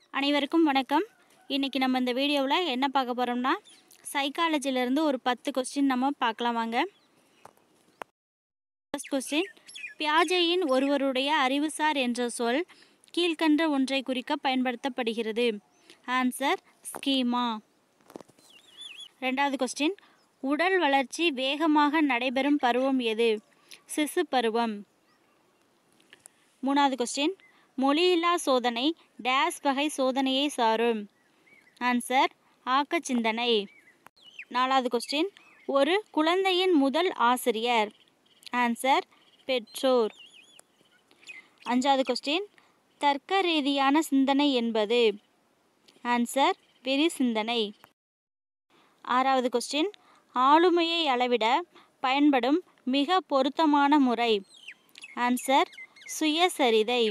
அனைவருக்கும் வணக்கம் இன்றைக்கி நம்ம இந்த வீடியோவில் என்ன பார்க்க போகிறோம்னா சைக்காலஜிலேருந்து ஒரு பத்து கொஸ்டின் நம்ம பார்க்கலாம் வாங்க ஃபர்ஸ்ட் கொஸ்டின் பியாஜையின் ஒருவருடைய அறிவுசார் என்ற சொல் கீழ்கண்ட ஒன்றை குறிக்க பயன்படுத்தப்படுகிறது ஆன்சர் ஸ்கீமா ரெண்டாவது கொஸ்டின் உடல் வளர்ச்சி வேகமாக நடைபெறும் பருவம் எது சிசு பருவம் மூணாவது கொஸ்டின் மொழியில்லா சோதனை டேஸ் வகை சோதனையை சாரும் ஆன்சர் ஆக்க சிந்தனை நாலாவது கொஸ்டின் ஒரு குழந்தையின் முதல் ஆசிரியர் ஆன்சர் பெற்றோர் அஞ்சாவது கொஸ்டின் தர்க்க ரீதியான சிந்தனை என்பது ஆன்சர் வெறி சிந்தனை ஆறாவது கொஸ்டின் ஆளுமையை அளவிட பயன்படும் மிக பொருத்தமான முறை ஆன்சர் சுயசரிதை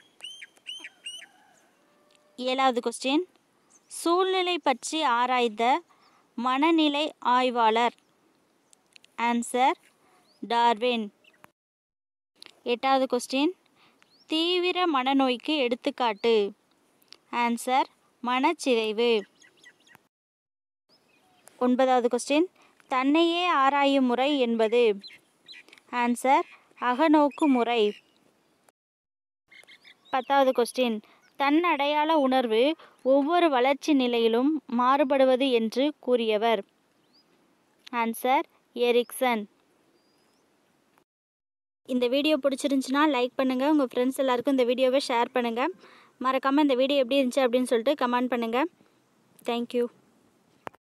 ஏழாவது கொஸ்டின் சூழ்நிலை பற்றி ஆராய்ந்த மனநிலை ஆய்வாளர் ஆன்சர் டார்வின் எட்டாவது கொஸ்டின் தீவிர மனநோய்க்கு எடுத்துக்காட்டு ஆன்சர் மனச்சிதைவு ஒன்பதாவது கொஸ்டின் தன்னையே ஆராயும் முறை என்பது ஆன்சர் அகநோக்கு முறை பத்தாவது கொஸ்டின் தன் அடையாள உணர்வு ஒவ்வொரு வளர்ச்சி நிலையிலும் மாறுபடுவது என்று கூறியவர் ஆன்சர் எரிக்சன் இந்த வீடியோ பிடிச்சிருந்துச்சுன்னா லைக் பண்ணுங்கள் உங்கள் ஃப்ரெண்ட்ஸ் எல்லாருக்கும் இந்த வீடியோவை ஷேர் பண்ணுங்கள் மறக்காமல் இந்த வீடியோ எப்படி இருந்துச்சு அப்படின்னு சொல்லிட்டு கமெண்ட் பண்ணுங்கள் தேங்க்யூ